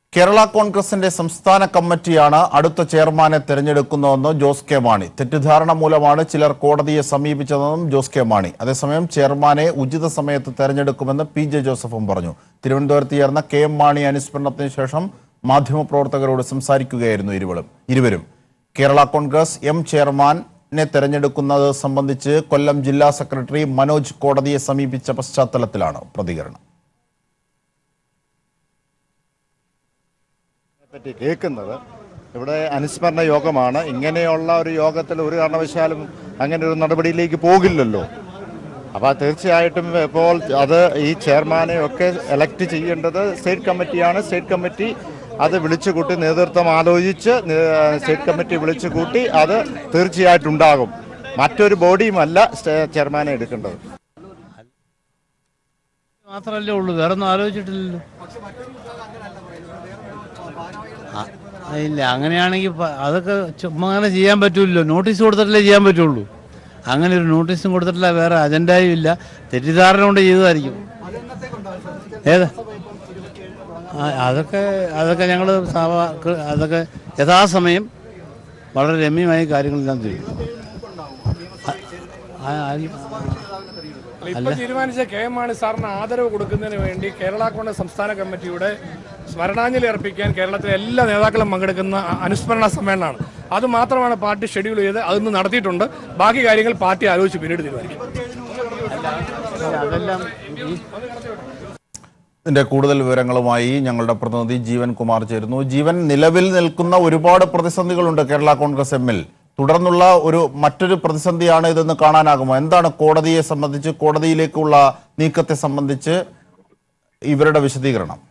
കേരള കോൺഗ്രസിന്റെ സംസ്ഥാന കമ്മിറ്റിയാണ് അടുത്ത ചെയർമാനെ തെരഞ്ഞെടുക്കുന്നതെന്ന് ജോസ് കെ മാണി തെറ്റിദ്ധാരണ മൂലമാണ് ചിലർ കോടതിയെ സമീപിച്ചതെന്നും ജോസ് കെ മാണി അതേസമയം ചെയർമാനെ ഉചിത സമയത്ത് തെരഞ്ഞെടുക്കുമെന്ന് പി ജെ ജോസഫും പറഞ്ഞു തിരുവനന്തപുരത്ത് ചേർന്ന കെ എം മാണി അനുസ്മരണത്തിന് ശേഷം മാധ്യമപ്രവർത്തകരോട് സംസാരിക്കുകയായിരുന്നു ഇരുവരും ഇരുവരും കേരള കോൺഗ്രസ് എം ചെയർമാനെ തെരഞ്ഞെടുക്കുന്നത് സംബന്ധിച്ച് കൊല്ലം ജില്ലാ സെക്രട്ടറി മനോജ് കോടതിയെ സമീപിച്ച പശ്ചാത്തലത്തിലാണ് പ്രതികരണം പറ്റി കേൾക്കുന്നത് ഇവിടെ അനുസ്മരണ യോഗമാണ് ഇങ്ങനെയുള്ള ഒരു യോഗത്തിൽ ഒരു കാരണവശാലും അങ്ങനെ ഒരു നടപടിയിലേക്ക് പോകില്ലല്ലോ അപ്പോൾ തീർച്ചയായിട്ടും ഇപ്പോൾ അത് ഈ ചെയർമാനെ ഒക്കെ എലക്ട് ചെയ്യേണ്ടത് സ്റ്റേറ്റ് കമ്മിറ്റിയാണ് സ്റ്റേറ്റ് കമ്മിറ്റി അത് വിളിച്ചു കൂട്ടി നേതൃത്വം ആലോചിച്ച് നേ- സ്റ്റേറ്റ് കമ്മിറ്റി വിളിച്ചു കൂട്ടി അത് തീർച്ചയായിട്ടും ഉണ്ടാകും മറ്റൊരു ബോഡിയുമല്ല സ്റ്റേ- ചെയർമാനെ എടുക്കേണ്ടത് മാത്രമല്ലേ ഉള്ളൂ വേറെ ഒന്നും ആലോചിച്ചിട്ടില്ലല്ലോ ആ, ഇല്ല അങ്ങനെയാണെങ്കിൽ പ- അതൊക്കെ ചുമ്മാ അങ്ങനെ ചെയ്യാൻ പറ്റൂല്ലോ നോട്ടീസ് കൊടുത്തിട്ടല്ലേ ചെയ്യാൻ പറ്റുള്ളൂ അങ്ങനെ ഒരു നോട്ടീസും കൊടുത്തിട്ടില്ല വേറെ അജണ്ടയും ഇല്ല തെറ്റിദ്ധാരണ കൊണ്ട് ചെയ്തതായിരിക്കും ഏതാ ആ, അതൊക്കെ അതൊക്കെ ഞങ്ങൾ അതൊക്കെ യഥാസമയം വളരെ രമ്യമായി കാര്യങ്ങളെല്ലാം ചെയ്യും ആ, ആ, ഇപ്പൊ തീരുമാനിച്ച കെ എം മാണി സാറിന് ആദരവ് കൊടുക്കുന്നതിന് വേണ്ടി കേരള കോൺഗ്രസ് സംസ്ഥാന കമ്മിറ്റിയുടെ സ്മരണാഞ്ജലി അർപ്പിക്കാൻ കേരളത്തിലെ എല്ലാ നേതാക്കളും പങ്കെടുക്കുന്ന അ- അനുസ്മരണ സമ്മേളനമാണ് അത് മാത്രമാണ് പാർട്ടി ഷെഡ്യൂൾ ചെയ്ത് അതൊന്ന് നടത്തിയിട്ടുണ്ട് ബാക്കി കാര്യങ്ങൾ പാർട്ടി ആലോചിച്ച് പിന്നീട് തീരുമാനിക്കും അതെല്ലാം ഈ ഇതിന്റെ കൂടുതൽ വിവരങ്ങളുമായി ഞങ്ങളുടെ പ്രതിനിധി ജീവൻ കുമാർ ചേരുന്നു ജീവൻ നിലവിൽ നിൽക്കുന്ന ഒരുപാട് പ്രതിസന്ധികളുണ്ട് കേരള കോൺഗ്രസ് എമ്മിൽ തുടർന്നുള്ള ഒരു മറ്റൊരു പ്രതിസന്ധിയാണ് ഇതെന്ന് കാണാനാകുമോ എന്താണ് കോടതിയെ സംബന്ധിച്ച് കോടതിയിലേക്കുള്ള നീക്കത്തെ സംബന്ധിച്ച് ഇവരുടെ വിശദീകരണം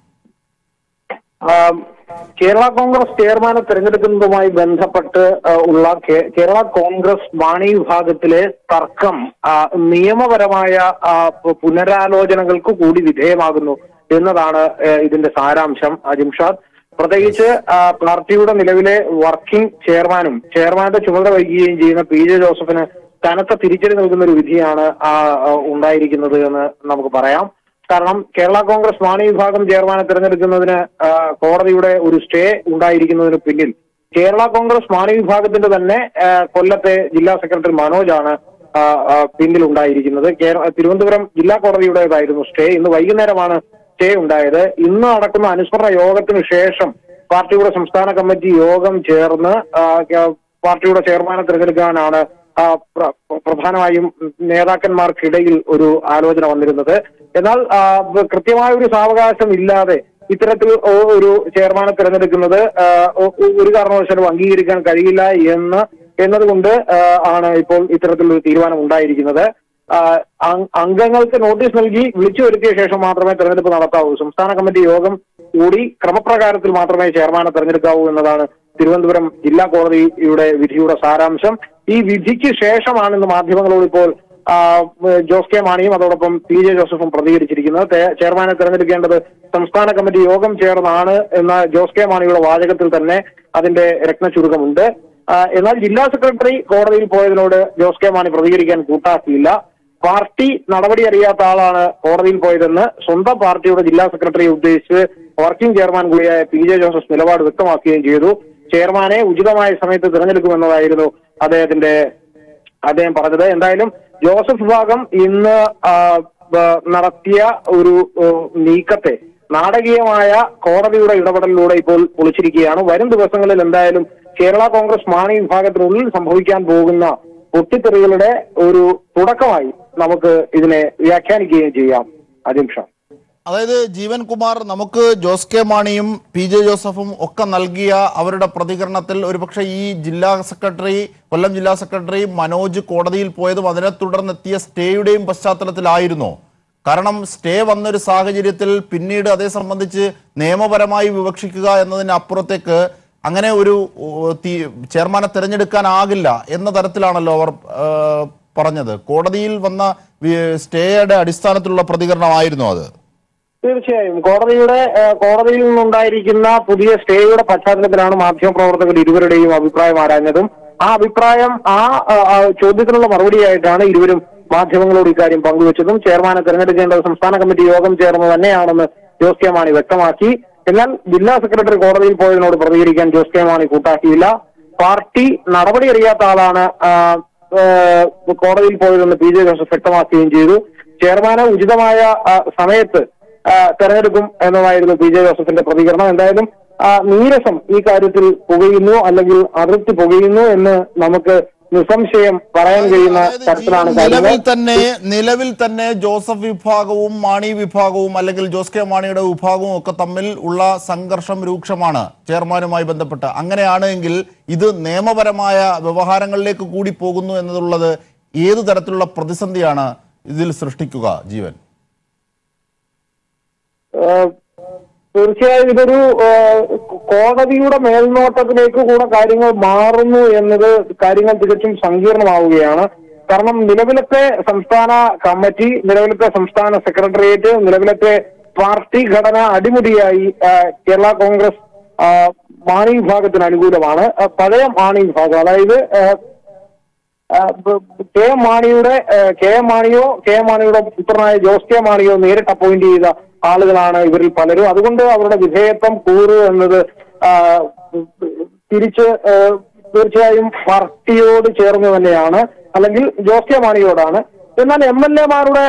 ആം, കേരള കോൺഗ്രസ് ചെയർമാനെ തെരഞ്ഞെടുക്കുന്നതുമായി ബന്ധപ്പെട്ട് ആ, ഉള്ള കേ- കേരള കോൺഗ്രസ് വാണി വിഭാഗത്തിലെ തർക്കം ആ, നിയമപരമായ ആ, പു- പുനരാലോചനകൾക്ക് കൂടി വിധേയമാകുന്നു എന്നതാണ് ഏ, ഇതിന്റെ സാരാംശം അജിംഷാദ് പ്രത്യേകിച്ച് ആ, പാർട്ടിയുടെ നിലവിലെ വർക്കിംഗ് ചെയർമാനും ചെയർമാന്റെ ചുമതല വഹിക്കുകയും ചെയ്യുന്ന പി ജെ ജോസഫിന് കനത്ത തിരിച്ചടി നൽകുന്ന ഒരു വിധിയാണ് ആ, ആ, ഉണ്ടായിരിക്കുന്നത് എന്ന് നമുക്ക് പറയാം കാരണം കേരള കോൺഗ്രസ് മാണി വിഭാഗം ചെയർമാനെ തിരഞ്ഞെടുക്കുന്നതിന് ആ, കോടതിയുടെ ഒരു സ്റ്റേ ഉണ്ടായിരിക്കുന്നതിന് പിന്നിൽ കേരള കോൺഗ്രസ് മാണി വിഭാഗത്തിന്റെ തന്നെ ആ, കൊല്ലത്തെ ജില്ലാ സെക്രട്ടറി മനോജാണ് ആ, ആ, പിന്നിൽ ഉണ്ടായിരിക്കുന്നത് കേര- തിരുവനന്തപുരം ജില്ലാ കോടതിയുടേതായിരുന്നു സ്റ്റേ ഇന്ന് വൈകുന്നേരമാണ് സ്റ്റേ ഉണ്ടായത് ഇന്ന് നടക്കുന്ന അനുസ്മരണ യോഗത്തിന് ശേഷം പാർട്ടിയുടെ സംസ്ഥാന കമ്മിറ്റി യോഗം ചേർന്ന് ആ, ക- പാർട്ടിയുടെ ചെയർമാനെ തിരഞ്ഞെടുക്കാനാണ് ആ, പ്ര- പ്രധാനമായും നേതാക്കന്മാർക്കിടയിൽ ഒരു ആലോചന വന്നിരുന്നത് എന്നാൽ ആ, ബ- കൃത്യമായ ഒരു സാവകാശം ഇല്ലാതെ ഇത്തരത്തിൽ ഒ- ഒരു ചെയർമാനെ തിരഞ്ഞെടുക്കുന്നത് ആ, ഒ- ഒ- ഒരു കാരണവശാലും അംഗീകരിക്കാൻ കഴിയില്ല എന്ന് എന്നതുകൊണ്ട് ആ, ആണ് ഇപ്പോൾ ഇത്തരത്തിലൊരു തീരുമാനം ഉണ്ടായിരിക്കുന്നത് ആ, അംഗ- അംഗങ്ങൾക്ക് നോട്ടീസ് നൽകി വിളിച്ചു വരുത്തിയ ശേഷം മാത്രമേ തെരഞ്ഞെടുപ്പ് നടത്താവൂ സംസ്ഥാന കമ്മിറ്റി യോഗം കൂടി ക്രമപ്രകാരത്തിൽ മാത്രമേ ചെയർമാനെ തെരഞ്ഞെടുക്കാവൂ എന്നതാണ് തിരുവനന്തപുരം ജില്ലാ കോടതിയുടെ വിധിയുടെ സാരാംശം ഈ വിധിക്ക് ശേഷമാണ് ഇന്ന് മാധ്യമങ്ങളോട് ഇപ്പോൾ ആ, ജോസ് കെ മാണിയും അതോടൊപ്പം പി ജെ ജോസഫും പ്രതികരിച്ചിരിക്കുന്നത് തേ- ചെയർമാനെ തെരഞ്ഞെടുക്കേണ്ടത് സംസ്ഥാന കമ്മിറ്റി യോഗം ചേർന്നാണ് എന്ന ജോസ് കെ മാണിയുടെ വാചകത്തിൽ തന്നെ അതിന്റെ രത്നചുരുക്കമുണ്ട് ആ, എന്നാൽ ജില്ലാ സെക്രട്ടറി കോടതിയിൽ പോയതിനോട് ജോസ് കെ മാണി പ്രതികരിക്കാൻ കൂട്ടാക്കിയില്ല പാർട്ടി നടപടി അറിയാത്ത ആളാണ് കോടതിയിൽ പോയതെന്ന് സ്വന്തം പാർട്ടിയുടെ ജില്ലാ സെക്രട്ടറിയെ ഉദ്ദേശിച്ച് വർക്കിംഗ് ചെയർമാൻ കൂടിയായ പി ജെ ജോസഫ് നിലപാട് വ്യക്തമാക്കുകയും ചെയ്തു ചെയർമാനെ ഉചിതമായ സമയത്ത് തിരഞ്ഞെടുക്കുമെന്നതായിരുന്നു അദ്ദേഹത്തിന്റെ അദ്ദേഹം പറഞ്ഞത് എന്തായാലും ജോസഫ് വിഭാഗം ഇന്ന് ആ, ബ- നടത്തിയ ഒരു ഓ, നീക്കത്തെ നാടകീയമായ കോടതിയുടെ ഇടപെടലിലൂടെ ഇപ്പോൾ പൊളിച്ചിരിക്കുകയാണ് വരും ദിവസങ്ങളിൽ എന്തായാലും കേരള കോൺഗ്രസ് മാണി വിഭാഗത്തിനുള്ളിൽ സംഭവിക്കാൻ പോകുന്ന പൊട്ടിത്തെറികളുടെ ഒരു തുടക്കമായി നമുക്ക് ഇതിനെ വ്യാഖ്യാനിക്കുകയും ചെയ്യാം അജിംഷ അതായത് ജീവൻ കുമാർ നമുക്ക് ജോസ് കെ മാണിയും പി ജെ ജോസഫും ഒക്കെ നൽകിയ അവരുടെ പ്രതികരണത്തിൽ ഒരുപക്ഷെ ഈ ജില്ലാ സെക്രട്ടറി കൊല്ലം ജില്ലാ സെക്രട്ടറി മനോജ് കോടതിയിൽ പോയതും അതിനെ തുടർന്നെത്തിയ സ്റ്റേയുടെയും പശ്ചാത്തലത്തിലായിരുന്നു കാരണം സ്റ്റേ വന്നൊരു സാഹചര്യത്തിൽ പിന്നീട് അതേ സംബന്ധിച്ച് നിയമപരമായി വിവക്ഷിക്കുക എന്നതിന് അപ്പുറത്തേക്ക് അങ്ങനെ ഒരു ഓ, തീ- ചെയർമാനെ തിരഞ്ഞെടുക്കാനാകില്ല എന്ന തരത്തിലാണല്ലോ അവർ ആ, പറഞ്ഞത് കോടതിയിൽ വന്ന വി- സ്റ്റേയുടെ അടിസ്ഥാനത്തിലുള്ള പ്രതികരണമായിരുന്നു അത് തീർച്ചയായും കോടതിയുടെ ഏഹ്, കോടതിയിൽ നിന്നുണ്ടായിരിക്കുന്ന പുതിയ സ്റ്റേയുടെ പശ്ചാത്തലത്തിലാണ് മാധ്യമപ്രവർത്തകർ ഇരുവരുടെയും അഭിപ്രായം ആരാഞ്ഞതും ആ അഭിപ്രായം ആ ആ, ആ, ചോദ്യത്തിനുള്ള മറുപടിയായിട്ടാണ് ഇരുവരും മാധ്യമങ്ങളോട് ഇക്കാര്യം പങ്കുവച്ചതും ചെയർമാനെ തെരഞ്ഞെടുക്കേണ്ടത് സംസ്ഥാന കമ്മിറ്റി യോഗം ചേർന്ന് തന്നെയാണെന്ന് ജോസ് കെ മാണി വ്യക്തമാക്കി എന്നാൽ ജില്ലാ സെക്രട്ടറി കോടതിയിൽ പോയതിനോട് പ്രതികരിക്കാൻ ജോസ് കെ മാണി കൂട്ടാക്കിയില്ല പാർട്ടി നടപടി അറിയാത്ത ആളാണ് ആ, ആ, കോടതിയിൽ പോയതെന്ന് പി ജെ ജോസഫ് വ്യക്തമാക്കുകയും ചെയ്തു ചെയർമാനെ ഉചിതമായ ആ, സമയത്ത് ആ, തെരഞ്ഞെടുക്കും എന്നതായിരുന്നു പി ജെ ജോസഫിന്റെ പ്രതികരണം എന്തായാലും ആ, നീരസം ഈ കാര്യത്തിൽ പുകയുന്നു അല്ലെങ്കിൽ അതൃപ്തി പുകയുന്നു എന്ന് നമുക്ക് നിസ്സംശയം പറയാൻ കഴിയുന്ന അതായത് തരത്തിലാണ് നിലവിൽ കാര്യങ്ങൾ തന്നെ നിലവിൽ തന്നെ ജോസഫ് വിഭാഗവും മാണി വിഭാഗവും അല്ലെങ്കിൽ ജോസ് കെ മാണിയുടെ വിഭാഗവും ഒക്കെ തമ്മിൽ ഉള്ള സംഘർഷം രൂക്ഷമാണ് ചെയർമാനുമായി ബന്ധപ്പെട്ട് അങ്ങനെയാണ് എങ്കിൽ ഇത് നിയമപരമായ വ്യവഹാരങ്ങളിലേക്ക് കൂടി പോകുന്നു എന്നുള്ളത് ഏതു തരത്തിലുള്ള പ്രതിസന്ധിയാണ് ഇതിൽ സൃഷ്ടിക്കുക ജീവൻ ഏഹ് തീർച്ചയായും ഇതൊരു ഏഹ് കോടതിയുടെ മേൽനോട്ടത്തിലേക്ക് കൂടെ കാര്യങ്ങൾ മാറുന്നു എന്നത് കാര്യങ്ങൾ തികച്ചും സങ്കീർണമാവുകയാണ് കാരണം നിലവിലത്തെ സംസ്ഥാന കമ്മിറ്റി നിലവിലത്തെ സംസ്ഥാന സെക്രട്ടേറിയറ്റ് നിലവിലത്തെ പാർട്ടി ഘടന അടിമുടിയായി ഏഹ് കേരള കോൺഗ്രസ് ഏഹ് മാണി വിഭാഗത്തിന് അനുകൂലമാണ് ഏഹ് പഴയ മാണി വിഭാഗം അതായത് ഏഹ് ആ, ബ- കെ എം മാണിയുടെ ഏ, കെ എം മാണിയോ കെ എം മാണിയുടെ പുത്രനായ ജോസ് കെ മാണിയോ നേരിട്ട് അപ്പോയിന്റ് ചെയ്ത ആളുകളാണ് ഇവരിൽ പലരും അതുകൊണ്ട് അവരുടെ വിധേയത്വം കൂറ് എന്നത് ആ, തിരിച്ച് ഏ, തീർച്ചയായും പാർട്ടിയോട് ചേർന്ന് തന്നെയാണ് അല്ലെങ്കിൽ ജോസ് കെ മാണിയോടാണ് എന്നാൽ എം എൽ എമാരുടെ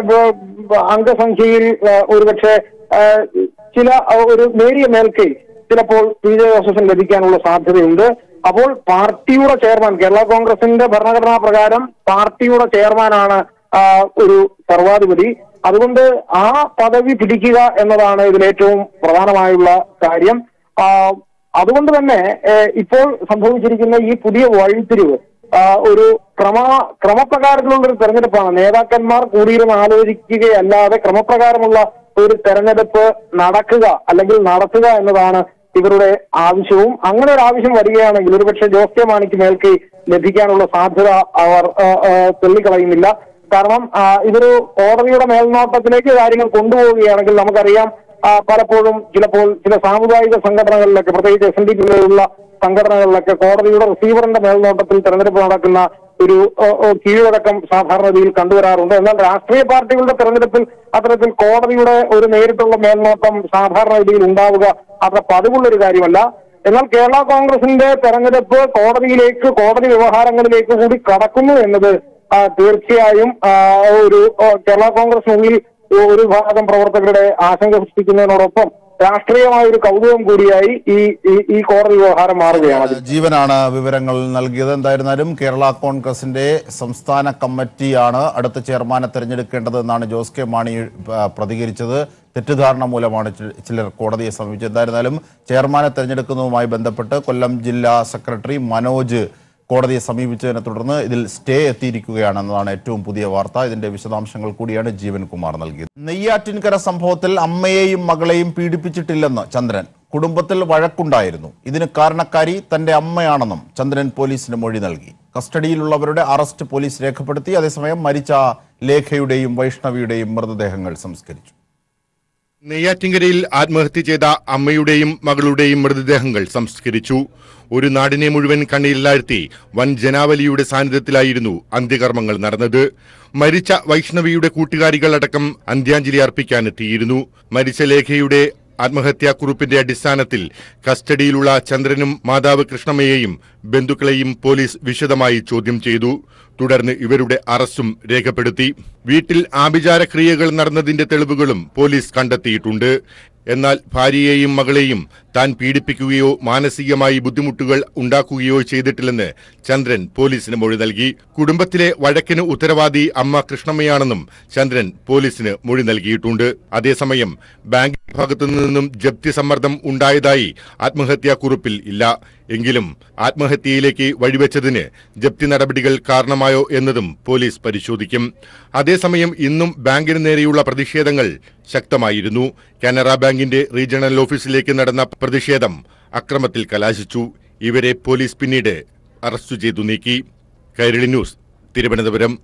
അംഗസംഖ്യയിൽ ഏ, ഒരുപക്ഷെ ഏ, ചില ആ, ഒരു നേരിയ മേൽക്കൈ ചിലപ്പോൾ പി ജെ ജോസഫിന് ലഭിക്കാനുള്ള സാധ്യതയുണ്ട് അപ്പോൾ പാർട്ടിയുടെ ചെയർമാൻ കേരള കോൺഗ്രസിന്റെ ഭരണഘടനാ പ്രകാരം പാർട്ടിയുടെ ചെയർമാനാണ് ആ, ഒരു സർവാധിപതി അതുകൊണ്ട് ആ പദവി പിടിക്കുക എന്നതാണ് ഇതിൽ ഏറ്റവും പ്രധാനമായുള്ള കാര്യം ആ, അതുകൊണ്ട് തന്നെ ഏഹ്, ഇപ്പോൾ സംഭവിച്ചിരിക്കുന്ന ഈ പുതിയ വഴിത്തിരിവ് ആ, ഒരു ക്രമ ക്രമപ്രകാരത്തിലുള്ള ഒരു തെരഞ്ഞെടുപ്പാണ് നേതാക്കന്മാർ കൂടിയിരുന്ന് ആലോചിക്കുകയല്ലാതെ ക്രമപ്രകാരമുള്ള ഒരു തെരഞ്ഞെടുപ്പ് നടക്കുക അല്ലെങ്കിൽ നടത്തുക എന്നതാണ് ഇവരുടെ ആവശ്യവും അങ്ങനെ ഒരു ആവശ്യം വരികയാണെങ്കിൽ ഒരുപക്ഷെ ജോസ് കെ മാണിക്ക് മേൽക്കൈ ലഭിക്കാനുള്ള സാധ്യത അവർ ആ, ആ, തള്ളിക്കളയുന്നില്ല കാരണം ആ, ഇതൊരു കോടതിയുടെ മേൽനോട്ടത്തിലേക്ക് കാര്യങ്ങൾ കൊണ്ടുപോവുകയാണെങ്കിൽ നമുക്കറിയാം ആ, പലപ്പോഴും ചിലപ്പോൾ ചില സാമുദായിക സംഘടനകളിലൊക്കെ പ്രത്യേകിച്ച് എസ് എൻ ഡി പോലെയുള്ള സംഘടനകളിലൊക്കെ കോടതിയുടെ റിസീവറിന്റെ മേൽനോട്ടത്തിൽ തെരഞ്ഞെടുപ്പ് നടക്കുന്ന ഒരു ഓ, ഓ, കീഴ്വഴക്കം സാധാരണഗതിയിൽ കണ്ടുവരാറുണ്ട് എന്നാൽ രാഷ്ട്രീയ പാർട്ടികളുടെ തെരഞ്ഞെടുപ്പിൽ അത്തരത്തിൽ കോടതിയുടെ ഒരു നേരിട്ടുള്ള മേൽനോട്ടം സാധാരണഗതിയിൽ ഉണ്ടാവുക അത്ര പതിവുള്ള ഒരു കാര്യമല്ല എന്നാൽ കേരള കോൺഗ്രസിന്റെ തെരഞ്ഞെടുപ്പ് കോടതിയിലേക്ക് കോടതി വ്യവഹാരങ്ങളിലേക്ക് കൂടി കടക്കുന്നു എന്നത് ആ, തീർച്ചയായും ആ, ഒരു ആ, കേരള കോൺഗ്രസിനുള്ളിൽ ഒരു ഭാഗം പ്രവർത്തകരുടെ ആശങ്ക സൃഷ്ടിക്കുന്നതിനോടൊപ്പം രാഷ്ട്രീയമായ ഒരു കൗതുകം കൂടിയായി ഈ ഈ- ഈ കോടതി വ്യവഹാരം മാറുകയാണ് ജീവനാണ് വിവരങ്ങൾ നൽകിയത് എന്തായിരുന്നാലും കേരള കോൺഗ്രസിന്റെ സംസ്ഥാന കമ്മിറ്റിയാണ് അടുത്ത ചെയർമാനെ തെരഞ്ഞെടുക്കേണ്ടത് എന്നാണ് ജോസ് കെ മാണി ആ, പ്രതികരിച്ചത് തെറ്റിദ്ധാരണ മൂലമാണ് ചി- ചിലർ കോടതിയെ സമീപിച്ചത് എന്തായിരുന്നാലും ചെയർമാനെ തെരഞ്ഞെടുക്കുന്നതുമായി ബന്ധപ്പെട്ട് കൊല്ലം ജില്ലാ സെക്രട്ടറി മനോജ് കോടതിയെ സമീപിച്ചതിനെ തുടർന്ന് ഇതിൽ സ്റ്റേ എത്തിയിരിക്കുകയാണെന്നതാണ് ഏറ്റവും പുതിയ വാർത്ത ഇതിന്റെ വിശദാംശങ്ങൾ കൂടിയാണ് ജീവൻകുമാർ നൽകിയത് നെയ്യാറ്റിൻകര സംഭവത്തിൽ അമ്മയെയും മകളെയും പീഡിപ്പിച്ചിട്ടില്ലെന്ന് ചന്ദ്രൻ കുടുംബത്തിൽ വഴക്കുണ്ടായിരുന്നു ഇതിന് കാരണക്കാരി തന്റെ അമ്മയാണെന്നും ചന്ദ്രൻ പോലീസിന് മൊഴി നൽകി കസ്റ്റഡിയിലുള്ളവരുടെ അറസ്റ്റ് പോലീസ് രേഖപ്പെടുത്തി അതേസമയം മരിച്ച ലേഖയുടെയും വൈഷ്ണവിയുടെയും മൃതദേഹങ്ങൾ സംസ്കരിച്ചു നെയ്യാറ്റിങ്കരയിൽ ആത്മഹത്യ ചെയ്ത അമ്മയുടെയും മകളുടെയും മൃതദേഹങ്ങൾ സംസ്കരിച്ചു ഒരു നാടിനെ മുഴുവൻ കണ്ണീരിലാഴ്ത്തി വൻ ജനാവലിയുടെ സാന്നിധ്യത്തിലായിരുന്നു അന്ത്യകർമ്മങ്ങൾ നടന്നത് മരിച്ച വൈഷ്ണവിയുടെ കൂട്ടുകാരികളടക്കം അന്ത്യാഞ്ജലി അർപ്പിക്കാനെത്തിയിരുന്നു മരിച്ച ലേഖയുടെ ആത്മഹത്യാക്കുറിപ്പിന്റെ അടിസ്ഥാനത്തിൽ കസ്റ്റഡിയിലുള്ള ചന്ദ്രനും മാതാവ് കൃഷ്ണമ്മയെയും ബന്ധുക്കളെയും പോലീസ് വിശദമായി ചോദ്യം ചെയ്തു തുടർന്ന് ഇവരുടെ അറസ്റ്റും രേഖപ്പെടുത്തി വീട്ടിൽ ആഭിചാര ക്രിയകൾ നടന്നതിന്റെ തെളിവുകളും പോലീസ് കണ്ടെത്തിയിട്ടുണ്ട് എന്നാൽ ഭാര്യയെയും മകളെയും താൻ പീഡിപ്പിക്കുകയോ മാനസികമായി ബുദ്ധിമുട്ടുകൾ ഉണ്ടാക്കുകയോ ചെയ്തിട്ടില്ലെന്ന് ചന്ദ്രൻ പോലീസിന് മൊഴി നൽകി കുടുംബത്തിലെ വഴക്കിന് ഉത്തരവാദി അമ്മ കൃഷ്ണമ്മയാണെന്നും ചന്ദ്രൻ പോലീസിന് മൊഴി നൽകിയിട്ടുണ്ട് അതേസമയം ബാങ്ക് ഭാഗത്തു നിന്നും ജപ്തി സമ്മർദ്ദം ഉണ്ടായതായി ആത്മഹത്യാക്കുറിപ്പിൽ ഇല്ല എങ്കിലും ആത്മഹത്യയിലേക്ക് വഴിവെച്ചതിന് ജപ്തി നടപടികൾ കാരണമായോ എന്നതും പോലീസ് പരിശോധിക്കും അതേസമയം ഇന്നും ബാങ്കിന് നേരെയുള്ള പ്രതിഷേധങ്ങൾ ശക്തമായിരുന്നു കാനറ ബാങ്കിന്റെ റീജിയണൽ ഓഫീസിലേക്ക് നടന്ന പ്രതിഷേധം അക്രമത്തിൽ കലാശിച്ചു ഇവരെ പോലീസ് പിന്നീട് അറസ്റ്റ് ചെയ്തു നീക്കി കൈരളി ന്യൂസ് തിരുവനന്തപുരം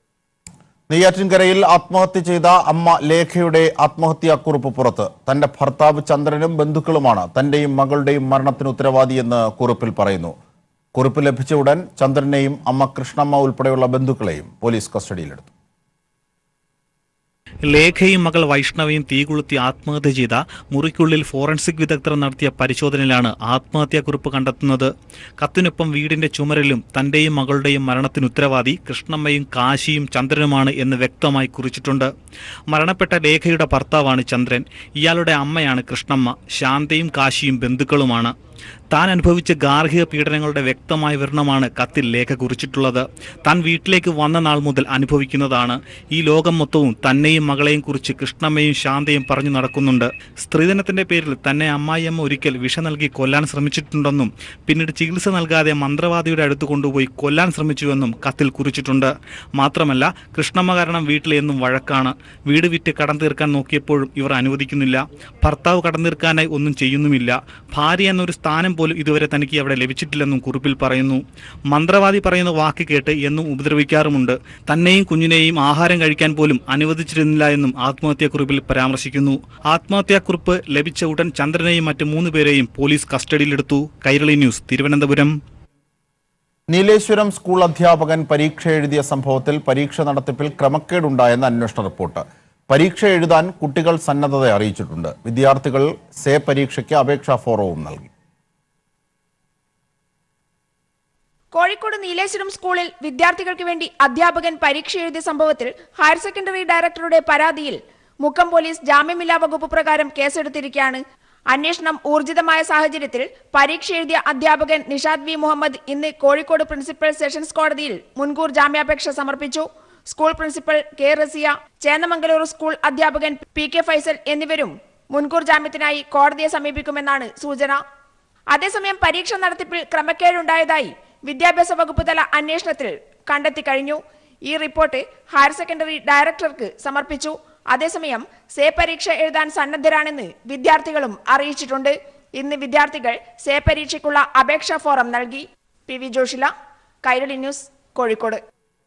നെയ്യാറ്റിൻകരയിൽ ആത്മഹത്യ ചെയ്ത അമ്മ ലേഖയുടെ ആത്മഹത്യാക്കുറിപ്പ് പുറത്ത് തന്റെ ഭർത്താവ് ചന്ദ്രനും ബന്ധുക്കളുമാണ് തന്റെയും മകളുടെയും മരണത്തിന് ഉത്തരവാദിയെന്ന് കുറിപ്പിൽ പറയുന്നു കുറിപ്പ് ലഭിച്ച ഉടൻ ചന്ദ്രനെയും അമ്മ കൃഷ്ണമ്മ ഉൾപ്പെടെയുള്ള ബന്ധുക്കളെയും പോലീസ് കസ്റ്റഡിയിലെടുത്തു ലേഖയും മകൾ വൈഷ്ണവയും തീകൊളുത്തി ആത്മഹത്യ ചെയ്ത മുറിക്കുള്ളിൽ ഫോറൻസിക് വിദഗ്ധർ നടത്തിയ പരിശോധനയിലാണ് ആത്മഹത്യാക്കുറിപ്പ് കണ്ടെത്തുന്നത് കത്തിനൊപ്പം വീടിന്റെ ചുമരിലും തന്റെയും മകളുടെയും മരണത്തിന് ഉത്തരവാദി കൃഷ്ണമ്മയും കാശിയും ചന്ദ്രനുമാണ് എന്ന് വ്യക്തമായി കുറിച്ചിട്ടുണ്ട് മരണപ്പെട്ട ലേഖയുടെ ഭർത്താവാണ് ചന്ദ്രൻ ഇയാളുടെ അമ്മയാണ് കൃഷ്ണമ്മ ശാന്തയും കാശിയും ബന്ധുക്കളുമാണ് താൻ അനുഭവിച്ച ഗാർഹിക പീഡനങ്ങളുടെ വ്യക്തമായ വിവരണമാണ് കത്തിൽ ലേഖ കുറിച്ചിട്ടുള്ളത് താൻ വീട്ടിലേക്ക് വന്ന നാൾ മുതൽ അനുഭവിക്കുന്നതാണ് ഈ ലോകം മൊത്തവും തന്നെയും മകളെയും കുറിച്ച് കൃഷ്ണമ്മയും ശാന്തയും പറഞ്ഞു നടക്കുന്നുണ്ട് സ്ത്രീധനത്തിന്റെ പേരിൽ തന്നെ അമ്മായിയമ്മ ഒരിക്കൽ വിഷ നൽകി കൊല്ലാൻ ശ്രമിച്ചിട്ടുണ്ടെന്നും പിന്നീട് ചികിത്സ നൽകാതെ മന്ത്രവാദിയുടെ അടുത്ത് കൊണ്ടുപോയി കൊല്ലാൻ ശ്രമിച്ചുവെന്നും കത്തിൽ കുറിച്ചിട്ടുണ്ട് മാത്രമല്ല കൃഷ്ണമ്മ കാരണം വീട്ടിൽ എന്നും വഴക്കാണ് വീട് വിറ്റ് കടം തീർക്കാൻ നോക്കിയപ്പോഴും ഇവർ അനുവദിക്കുന്നില്ല ഭർത്താവ് കടം തീർക്കാനായി ഒന്നും ചെയ്യുന്നുമില്ല ഭാര്യ എന്നൊരു സ്ഥാനം പോലും ഇതുവരെ തനിക്ക് അവിടെ ലഭിച്ചിട്ടില്ലെന്നും കുറിപ്പിൽ പറയുന്നു മന്ത്രവാദി പറയുന്ന വാക്ക് കേട്ട് എന്നും ഉപദ്രവിക്കാറുമുണ്ട് തന്നെയും കുഞ്ഞിനെയും ആഹാരം കഴിക്കാൻ പോലും അനുവദിച്ചിരുന്നില്ല എന്നും ആത്മഹത്യാക്കുറിപ്പിൽ പരാമർശിക്കുന്നു ആത്മഹത്യാക്കുറിപ്പ് ലഭിച്ച ഉടൻ ചന്ദ്രനെയും മറ്റ് മൂന്ന് പേരെയും പോലീസ് കസ്റ്റഡിയിലെടുത്തു കൈരളി ന്യൂസ് തിരുവനന്തപുരം നീലേശ്വരം സ്കൂൾ അധ്യാപകൻ പരീക്ഷ എഴുതിയ സംഭവത്തിൽ പരീക്ഷ നടത്തിപ്പിൽ ക്രമക്കേടുണ്ടായെന്ന് അന്വേഷണ റിപ്പോർട്ട് പരീക്ഷ എഴുതാൻ കുട്ടികൾ സന്നദ്ധത അറിയിച്ചിട്ടുണ്ട് വിദ്യാർത്ഥികൾ സേ പരീക്ഷയ്ക്ക് അപേക്ഷാ ഫോറവും നൽകി കോഴിക്കോട് നീലേശ്വരം സ്കൂളിൽ വിദ്യാർത്ഥികൾക്ക് വേണ്ടി അധ്യാപകൻ പരീക്ഷ എഴുതിയ സംഭവത്തിൽ ഹയർ സെക്കൻഡറി ഡയറക്ടറുടെ പരാതിയിൽ മുക്കം പോലീസ് ജാമ്യമില്ലാ വകുപ്പ് പ്രകാരം കേസെടുത്തിരിക്കുകയാണ് അന്വേഷണം ഊർജിതമായ സാഹചര്യത്തിൽ പരീക്ഷ എഴുതിയ അധ്യാപകൻ നിഷാദ് വി മുഹമ്മദ് ഇന്ന് കോഴിക്കോട് പ്രിൻസിപ്പൽ സെഷൻസ് കോടതിയിൽ മുൻകൂർ ജാമ്യാപേക്ഷ സമർപ്പിച്ചു school principal K Rasiya Chennamangalur school അധ്യാപകൻ പി കെ ഫൈസൽ എന്നിവരും മുൻകൂർ ജാമ്യത്തിനായി കോടതിയെ സമീപിക്കുമെന്നാണ് സൂചന അതേസമയം പരീക്ഷ നടത്തിപ്പിൽ ക്രമക്കേടുണ്ടായതായി വിദ്യാഭ്യാസ വകുപ്പ് തല അന്വേഷണത്തിൽ കണ്ടെത്തി കഴിഞ്ഞു ഈ റിപ്പോർട്ട് ഹയർ സെക്കൻഡറി ഡയറക്ടർക്ക് സമർപ്പിച്ചു അതേസമയം സേ പരീക്ഷ എഴുതാൻ സന്നദ്ധരാണെന്ന് വിദ്യാർത്ഥികളും അറിയിച്ചിട്ടുണ്ട് ഇന്ന് വിദ്യാർത്ഥികൾ സേ പരീക്ഷയ്ക്കുള്ള അപേക്ഷാ ഫോറം നൽകി P V Joshila Kairali news Kozhikode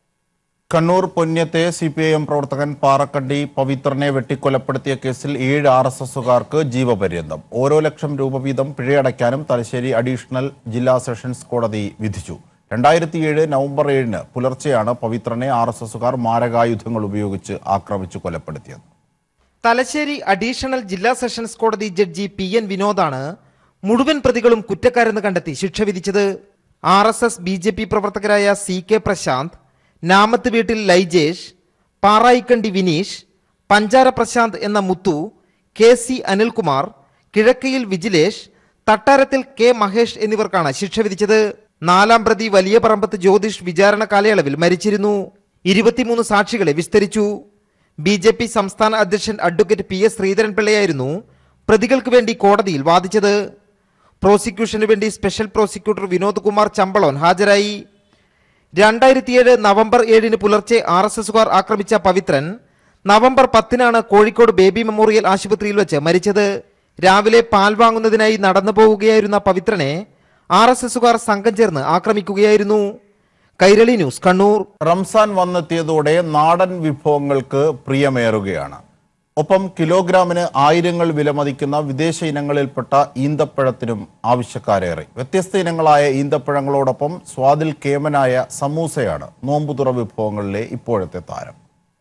Kannur പൊന്യത്തെ സി പി ഐ എം പ്രവർത്തകൻ പാറക്കണ്ടി പവിത്രനെ വെട്ടിക്കൊലപ്പെടുത്തിയ കേസിൽ ഏഴ് ആർ എസ് എസുകാർക്ക് ജീവപര്യന്തം ഓരോ ലക്ഷം രൂപ വീതം പിഴയടയ്ക്കാനും തലശ്ശേരി അഡീഷണൽ ജില്ലാ സെഷൻസ് കോടതി വിധിച്ചു രണ്ടായിരത്തിയേഴ് നവംബർ ഏഴിന് പുലർച്ചെയാണ് പവിത്രനെ ആർ എസ് എസുകാർ മാരകായുധങ്ങൾ ഉപയോഗിച്ച് ആക്രമിച്ചു കൊലപ്പെടുത്തിയത് തലശ്ശേരി അഡീഷണൽ ജില്ലാ സെഷൻസ് കോടതി ജഡ്ജി പി എൻ വിനോദാണ് മുഴുവൻ പ്രതികളും കുറ്റക്കാരെന്ന് കണ്ടെത്തി ശിക്ഷ വിധിച്ചത് R S S B J P പ്രവർത്തകരായ സി കെ പ്രശാന്ത് നാമത്ത് വീട്ടിൽ ലൈജേഷ് പാറായിക്കണ്ടി വിനീഷ് പഞ്ചാര പ്രശാന്ത് എന്ന Muthu K C Anilkumar Kizhakkayil Vijilesh Thattarathil K Mahesh എന്നിവർക്കാണ് ശിക്ഷ വിധിച്ചത് നാലാം പ്രതി വലിയ പറമ്പത്ത് ജ്യോതിഷ് വിചാരണ കാലയളവിൽ മരിച്ചിരുന്നു ഇരുപത്തിമൂന്ന് സാക്ഷികളെ വിസ്തരിച്ചു ബി ജെ പി സംസ്ഥാന അധ്യക്ഷൻ അഡ്വക്കേറ്റ് പി എസ് ശ്രീധരൻപിള്ളയായിരുന്നു പ്രതികൾക്ക് വേണ്ടി കോടതിയിൽ വാദിച്ചത് പ്രോസിക്യൂഷന് വേണ്ടി സ്പെഷ്യൽ പ്രോസിക്യൂട്ടർ വിനോദ് കുമാർ ചമ്പളോൻ ഹാജരായി രണ്ടായിരത്തിയേഴ് നവംബർ ഏഴിന് പുലർച്ചെ ആർ എസ് എസുകാർ ആക്രമിച്ച പവിത്രൻ നവംബർ പത്തിനാണ് കോഴിക്കോട് ബേബി മെമ്മോറിയൽ ആശുപത്രിയിൽ വെച്ച് മരിച്ചത് രാവിലെ പാൽ വാങ്ങുന്നതിനായി നടന്നു പോവുകയായിരുന്ന പവിത്രനെ ആർ എസ് എസുകാർ സംഘം ചേർന്ന് ആക്രമിക്കുകയായിരുന്നു കൈരളി ന്യൂസ് കണ്ണൂർ റംസാൻ വന്നെത്തിയതോടെ നാടൻ വിഭവങ്ങൾക്ക് പ്രിയമേറുകയാണ് ഒപ്പം കിലോഗ്രാമിന് ആയിരങ്ങൾ വിലമതിക്കുന്ന വിദേശ ഇനങ്ങളിൽപ്പെട്ട ഈന്തപ്പഴത്തിനും ആവശ്യക്കാരേറെ വ്യത്യസ്ത ഇനങ്ങളായ ഈന്തപ്പഴങ്ങളോടൊപ്പം സ്വാദിൽ കേമനായ സമൂസയാണ് നോമ്പുതുറ വിഭവങ്ങളിലെ ഇപ്പോഴത്തെ താരം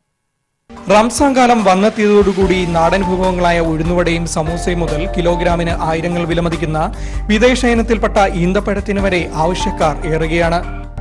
റംസാൻ കാലം വന്നെത്തിയതോടുകൂടി നാടൻ വിഭവങ്ങളായ ഉഴുന്നുവടയും സമൂസയും മുതൽ കിലോഗ്രാമിന് ആയിരങ്ങൾ വിലമതിക്കുന്ന വിദേശ ഇനത്തിൽപ്പെട്ട ഈന്തപ്പഴത്തിന് വരെ ആവശ്യക്കാർ ഏറുകയാണ്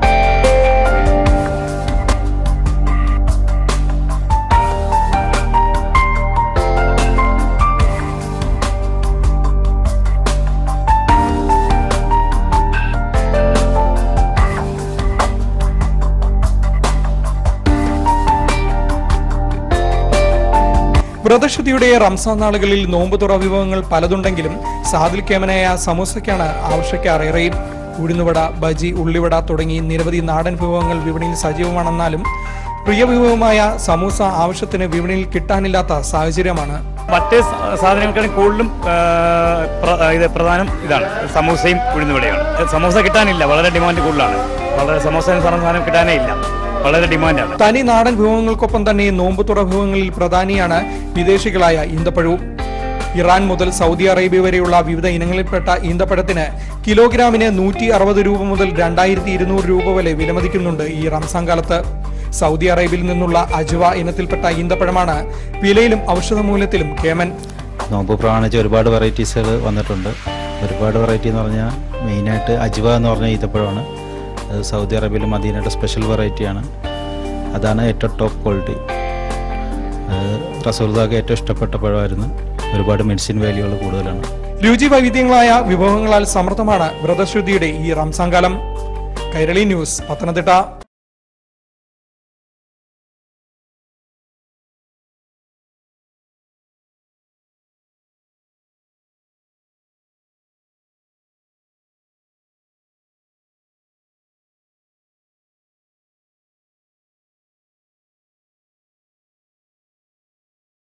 വ്രതശുദ്ധിയുടെ റംസാൻ നാളുകളിൽ നോമ്പ് തുറ വിഭവങ്ങൾ പലതുണ്ടെങ്കിലും സാദിൽ കേമനായ സമൂസയ്ക്കാണ് ആവശ്യക്കാർ ഏറെയും ഉഴുന്നുവട ബജി ഉള്ളിവട തുടങ്ങി നിരവധി നാടൻ വിഭവങ്ങൾ വിപണിയിൽ സജീവമാണെന്നാലും പ്രിയ വിഭവമായ സമൂസ ആവശ്യത്തിന് വിപണിയിൽ കിട്ടാനില്ലാത്ത സാഹചര്യമാണ് മറ്റ് സാധനങ്ങൾക്കാണ് കൂടുതലും ആ, പ്ര- ഇത് പ്രധാനം ഇതാണ് സമൂസയും ഉഴുന്നുവടയാണ് സമൂസ കിട്ടാനില്ല വളരെ ഡിമാൻഡ് കൂടുതലാണ് വളരെ സമൂസ എന്ന സാധനം കിട്ടാനേ ഇല്ല വളരെ ഡിമാൻഡാണ് തനി നാടൻ വിഭവങ്ങൾക്കൊപ്പം തന്നെ നോമ്പ് തുറ വിഭവങ്ങളിൽ പ്രധാനിയാണ് വിദേശികളായ ഈന്തപ്പഴവും ഇറാൻ മുതൽ സൗദി അറേബ്യ വരെയുള്ള വിവിധ ഇനങ്ങളിൽപ്പെട്ട ഈന്തപ്പഴത്തിന് കിലോഗ്രാമിന് നൂറ്റി അറുപത് രൂപ മുതൽ രണ്ടായിരത്തി ഇരുന്നൂറ് രൂപ വരെ വിലമതിക്കുന്നുണ്ട് ഈ റംസാൻ കാലത്ത് സൗദി അറേബ്യയിൽ നിന്നുള്ള അജുവ ഇനത്തിൽപ്പെട്ട ഈന്തപ്പഴമാണ് വിലയിലും ഔഷധ മൂല്യത്തിലും കേമൻ നോമ്പ് പ്രമാണിച്ച് ഒരുപാട് വെറൈറ്റീസുകൾ വന്നിട്ടുണ്ട് ഒരുപാട് വെറൈറ്റി എന്ന് പറഞ്ഞാൽ മെയിനായിട്ട് അജ്വ എന്ന് പറഞ്ഞ ഈത്തപ്പഴമാണ് അത് സൗദി അറേബ്യയിലെ മദീനയുടെ സ്പെഷ്യൽ വെറൈറ്റിയാണ് അതാണ് ഏറ്റവും ടോപ്പ് ക്വാളിറ്റി അത് റസൂൽദാക്ക് ഏറ്റവും ഇഷ്ടപ്പെട്ട പഴമായിരുന്നു ഒരുപാട് മെഡിസിൻ വാല്യൂകൾ കൂടുതലാണ് രുചി വൈവിധ്യങ്ങളായ വിഭവങ്ങളാൽ സമൃദ്ധമാണ് വ്രതശുദ്ധിയുടെ ഈ റംസാൻ കാലം കൈരളി ന്യൂസ് പത്തനംതിട്ട